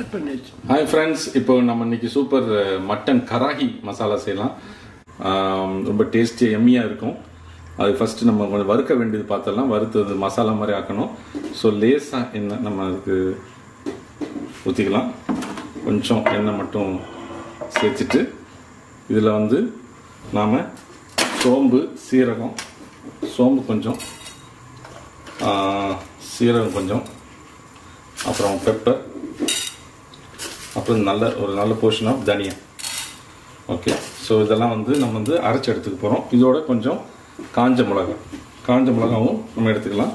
பண்ணியாச்சு hi friends இப்போ நம்ம இன்னைக்கு சூப்பர் மட்டன் கராகி மசாலா செய்யலாம் ஆம், ரொம்ப டேஸ்டியாக எம்மியாக இருக்கும் அது ஃபஸ்ட்டு நம்ம கொஞ்சம் வறுக்க வேண்டியது பார்த்தலாம் வறுத்தது மசாலா மாதிரி ஆக்கணும் ஸோ லேசாக எண்ணெய் நம்ம அதுக்கு ஊற்றிக்கலாம் கொஞ்சம் எண்ணெய் மட்டும் சேர்த்துட்டு இதில் வந்து நாம் சோம்பு சீரகம் சோம்பு கொஞ்சம் ஆ, சீரகம் கொஞ்சம் அப்புறம் பெப்பர் அப்புறம் நல்ல ஒரு நல்ல போர்ஷன் ஆஃப் தனியா ஓகே ஸோ இதெல்லாம் வந்து நம்ம வந்து அரைச்சி எடுத்துக்க போகிறோம் இதோட கொஞ்சம் காஞ்ச மிளகா காஞ்ச மிளகாவும் நம்ம எடுத்துக்கலாம்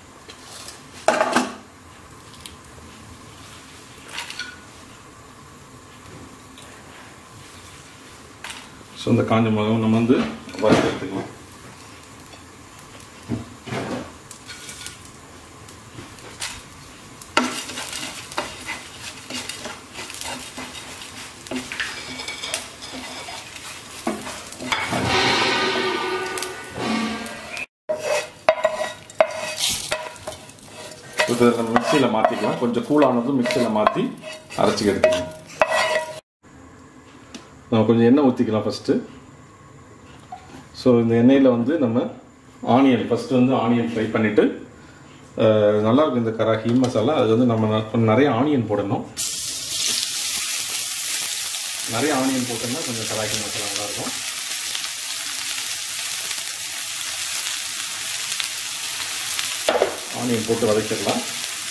ஸோ இந்த காஞ்ச மிளகாவும் நம்ம வந்து வறுத்து எடுத்துக்கலாம் இதை நம்ம மிக்சியில் மாற்றிக்கலாம் கொஞ்சம் கூலானதும் மிக்சியில் மாற்றி அரைச்சி எடுத்துக்கலாம் நம்ம கொஞ்சம் எண்ணெய் ஊற்றிக்கலாம் ஃபஸ்ட்டு ஸோ இந்த எண்ணெயில் வந்து நம்ம ஆனியன் ஃபஸ்ட்டு வந்து ஆனியன் ஃப்ரை பண்ணிவிட்டு நல்லா இருக்கும் இந்த கராஹி மசாலா அது வந்து நம்ம ந- கொஞ்சம் நிறைய ஆனியன் போடணும் நிறைய ஆனியன் போட்டோம்னா கொஞ்சம் கராஹி மசாலா நல்லாயிருக்கும் ஆனியன் போட்டு வதக்கிடலாம்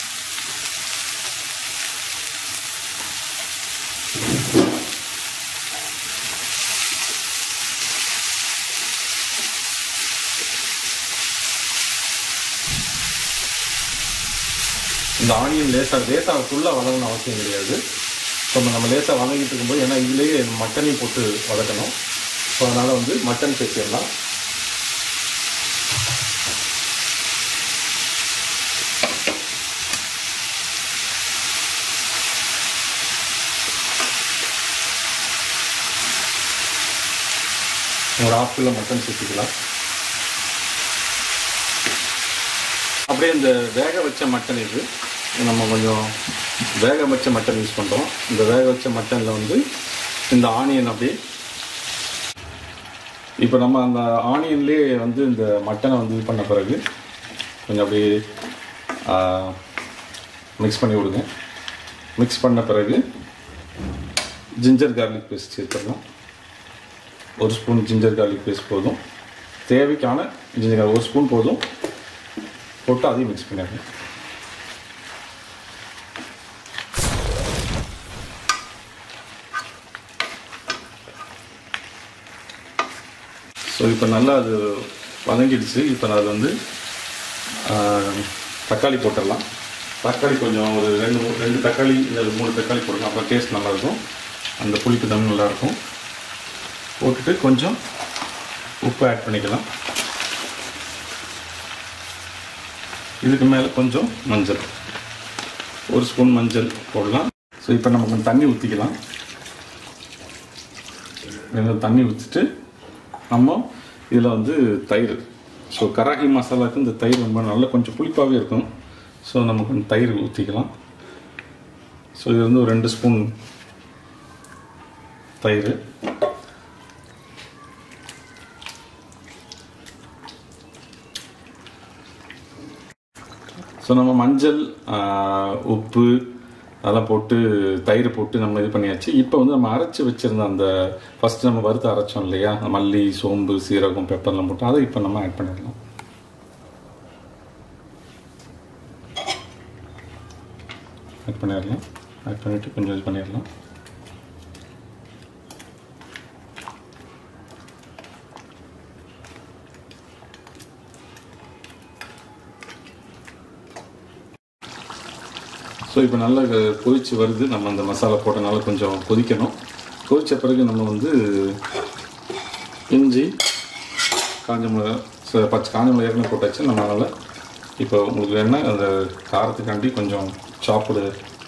இந்த ஆனியன் லேசாக லேசாக ஃபுல்லாக வதங்கணும் அவசியம் கிடையாது ஸோ நம்ம லேசாக வதங்கிட்டு இருக்கும்போது ஏன்னா இதுலேயே மட்டனையும் போட்டு வதக்கணும் ஸோ அதனால் வந்து மட்டன் சேர்த்திடலாம் ஒரு ஆஃப் கிலோ மட்டன் சேர்த்துக்கலாம் அப்படியே இந்த வேக வச்ச மட்டன் இது நம்ம கொஞ்சம் வேக வச்ச மட்டன் யூஸ் பண்ணுறோம் இந்த வேக வச்ச மட்டனில் வந்து இந்த ஆனியன் அப்படியே இப்போ நம்ம அந்த ஆனியன்லேயே வந்து இந்த மட்டனை வந்து இது பண்ண பிறகு கொஞ்சம் அப்படியே மிக்ஸ் பண்ணி விடுங்க மிக்ஸ் பண்ண பிறகு ஜிஞ்சர் கார்லிக் பேஸ்ட் சேர்த்துடலாம் ஒரு ஸ்பூன் ஜிஞ்சர் கார்லிக் பேஸ்ட் போதும் தேவைக்கான ஜிஞ்சர் garlic ஒரு ஸ்பூன் போதும் போட்டு அதையும் மிக்ஸ் பண்ணிடுங்க ஸோ இப்போ நல்லா அது வதங்கிடுச்சு இப்போ நான் அது வந்து ஆஹ், தக்காளி போட்டுடலாம் தக்காளி கொஞ்சம் ஒரு ரெண்டு மூணு ரெண்டு தக்காளி இல்லை மூணு தக்காளி போடலாம் அப்போ டேஸ்ட் நல்லாயிருக்கும் அந்த புளிப்பு தம் நல்லாயிருக்கும் போட்டுட்டு கொஞ்சம் உப்பு ஆட் பண்ணிக்கலாம் இதுக்கு மேலே கொஞ்சம் மஞ்சள் ஒரு ஸ்பூன் மஞ்சள் போடலாம் ஸோ இப்போ நம்ம கொஞ்சம் தண்ணி ஊற்றிக்கலாம் கொஞ்சம் தண்ணி ஊற்றிட்டு நம்ம இதில் வந்து தயிர் ஸோ கராகி மசாலாவுக்கு இந்த தயிர் ரொம்ப நல்ல கொஞ்சம் புளிப்பாகவே இருக்கும் ஸோ நம்ம கொஞ்சம் தயிர் ஊற்றிக்கலாம் ஸோ இது வந்து ஒரு ரெண்டு ஸ்பூன் தயிர் ஸோ நம்ம மஞ்சள் ஆஹ், உப்பு அதெல்லாம் போட்டு தயிர் போட்டு நம்ம இது பண்ணியாச்சு இப்போ வந்து நம்ம அரைச்சி வச்சிருந்த அந்த ஃபர்ஸ்ட் நம்ம வறுத்து அரைச்சோம் இல்லையா மல்லி சோம்பு சீரகம் பெப்பர்லாம் போட்டு அதை இப்போ நம்ம ஆட் பண்ணிடலாம் ஆட் பண்ணிடலாம் ஆட் பண்ணிவிட்டு கொஞ்சம் இது பண்ணிடலாம் ஸோ இப்போ நல்லா இது கொதிச்சு வருது நம்ம அந்த மசாலா போட்டனால கொஞ்சம் கொதிக்கணும் கொதிச்ச பிறகு நம்ம வந்து இஞ்சி காஞ்ச மிளகா ச- பச்சை காஞ்ச மிளகா ஏற்கனவே போட்டாச்சு நம்ம அதனால் இப்போ உங்களுக்கு வேணா அந்த காரத்துக்காண்டி கொஞ்சம் சாப்பிடு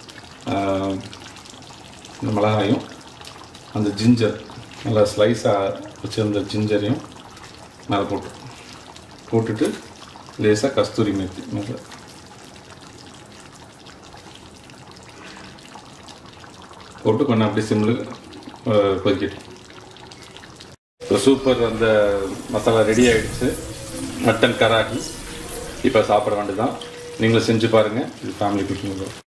இந்த மிளகாயும் அந்த ஜிஞ்சர் நல்லா ஸ்லைஸாக வச்சிருந்த ஜிஞ்சரையும் மேலே போட்டு போட்டுட்டு லேசாக கஸ்தூரி மேத்தி மேலே போட்டு கொஞ்சம் அப்படி சிம்மில் கொதிக்கட்டும் இப்போ சூப்பர் அந்த மசாலா ரெடி ஆயிடுச்சு மட்டன் கராகி இப்போ சாப்பிட வேண்டியதான் நீங்களும் செஞ்சு பாருங்கள் இது ஃபேமிலி குக்கிங்